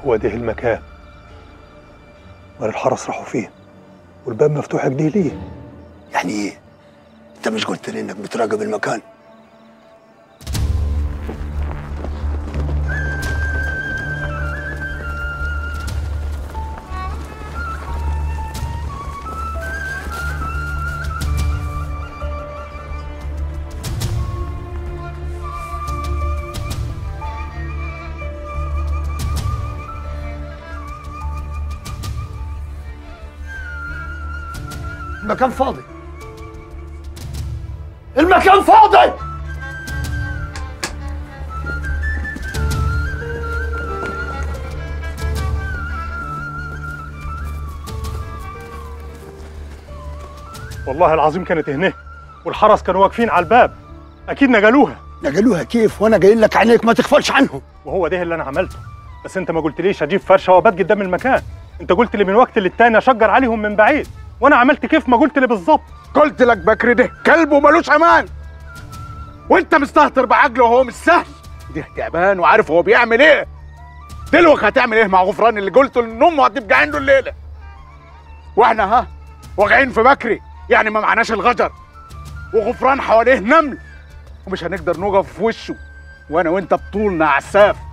هو ده المكان امال الحرس راحوا فين والباب مفتوح كده ليه يعني ايه انت مش قلت لي انك بتراقب المكان المكان فاضي المكان فاضي والله العظيم كانت هنا والحرس كانوا واقفين على الباب اكيد نقلوها نقلوها كيف وانا قايل لك عينيك ما تغفلش عنهم وهو ده اللي انا عملته بس انت ما قلتليش اجيب فرشه وابات قدام المكان انت قلت لي من وقت للتاني اشجر عليهم من بعيد وانا عملت كيف ما قلت لي بالظبط قلت لك بكري ده كلب وملوش امان وانت مستهتر بعقله وهو مش سهل ده تعبان وعارف هو بيعمل ايه دلوك هتعمل ايه مع غفران اللي قلته ان امه هتبقى عنده الليله واحنا ها واقعين في بكري يعني ما معناش الغجر وغفران حواليه نمل ومش هنقدر نقف في وشه وانا وانت بطولنا عساف